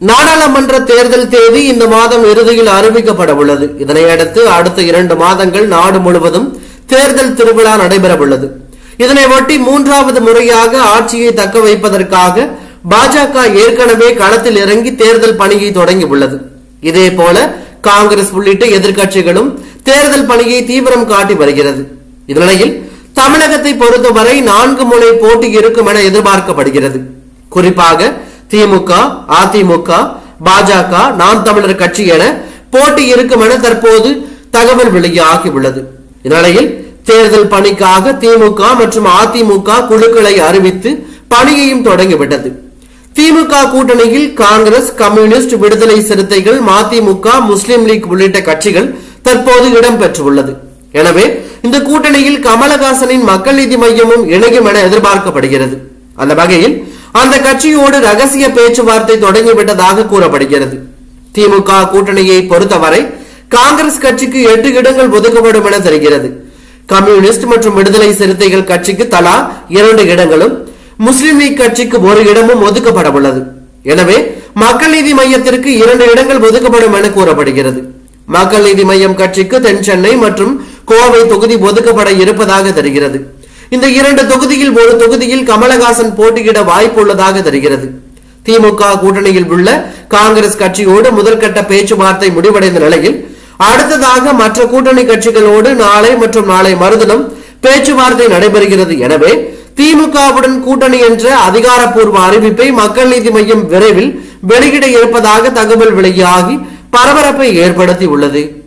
நாடாளுமன்ற தேர்தல் தேதி இந்த மாதம் இறுதியில் அறிவிக்கப்பட உள்ளது இதனையடுத்து அடுத்த இரண்டு மாதங்கள் நாடு முழுவதும் தேர்தல் திருவிழா நடைபெற உள்ளது இதனை ஒட்டி மூன்றாவது முறையாக ஆட்சியை தக்க வைப்பதற்காக பாஜக ஏற்கனவே களத்தில் இறங்கி தேர்தல் பணியை தொடங்கி உள்ளது இதேபோல காங்கிரஸ் உள்ளிட்ட எதிர்க்கட்சிகளும் தேர்தல் பணியை தீவிரம் காட்டி வருகிறது இந்நிலையில் தமிழகத்தை பொறுத்தவரை நான்கு முனை போட்டி இருக்கும் என எதிர்பார்க்கப்படுகிறது குறிப்பாக திமுக அதிமுக பாஜக நாம் தமிழர் கட்சி என போட்டி இருக்கும் என தற்போது தகவல் வெளியாகி உள்ளது இந்நிலையில் தேர்தல் பணிக்காக திமுக மற்றும் அதிமுக குழுக்களை அறிவித்து பணியையும் தொடங்கிவிட்டது திமுக கூட்டணியில் காங்கிரஸ் கம்யூனிஸ்ட் விடுதலை சிறுத்தைகள் மதிமுக முஸ்லிம் லீக் உள்ளிட்ட கட்சிகள் தற்போது இடம்பெற்றுள்ளது எனவே இந்த கூட்டணியில் கமலஹாசனின் மக்கள் நீதி மையமும் இணையும் என எதிர்பார்க்கப்படுகிறது அந்த வகையில் அந்த கட்சியோடு ரகசிய பேச்சுவார்த்தை தொடங்கிவிட்டதாக கூறப்படுகிறது திமுக கூட்டணியை பொறுத்தவரை காங்கிரஸ் கட்சிக்கு எட்டு இடங்கள் ஒதுக்கப்படும் என தெரிகிறது கம்யூனிஸ்ட் மற்றும் விடுதலை சிறுத்தைகள் கட்சிக்கு தலா இரண்டு இடங்களும் முஸ்லிம் லீக் கட்சிக்கு ஒரு இடமும் ஒதுக்கப்பட உள்ளது எனவே மக்கள் நீதி மையத்திற்கு இரண்டு இடங்கள் ஒதுக்கப்படும் என கூறப்படுகிறது மக்கள் நீதி மையம் கட்சிக்கு தென் சென்னை மற்றும் கோவை தொகுதி ஒதுக்கப்பட இருப்பதாக தெரிகிறது இந்த இரண்டு தொகுதியில் ஒரு தொகுதியில் கமலஹாசன் போட்டியிட வாய்ப்புள்ளதாக தெரிகிறது திமுக கூட்டணியில் உள்ள காங்கிரஸ் கட்சியோடு முதல்கட்ட பேச்சுவார்த்தை முடிவடைந்த நிலையில் அடுத்ததாக மற்ற கூட்டணி கட்சிகளோடு நாளை மற்றும் நாளை மறுதினம் பேச்சுவார்த்தை நடைபெறுகிறது எனவே திமுகவுடன் கூட்டணி என்ற அதிகாரப்பூர்வ அறிவிப்பை மக்கள் நீதி மையம் விரைவில் வெளியிட இருப்பதாக தகவல் வெளியாகி பரபரப்பை ஏற்படுத்தி உள்ளது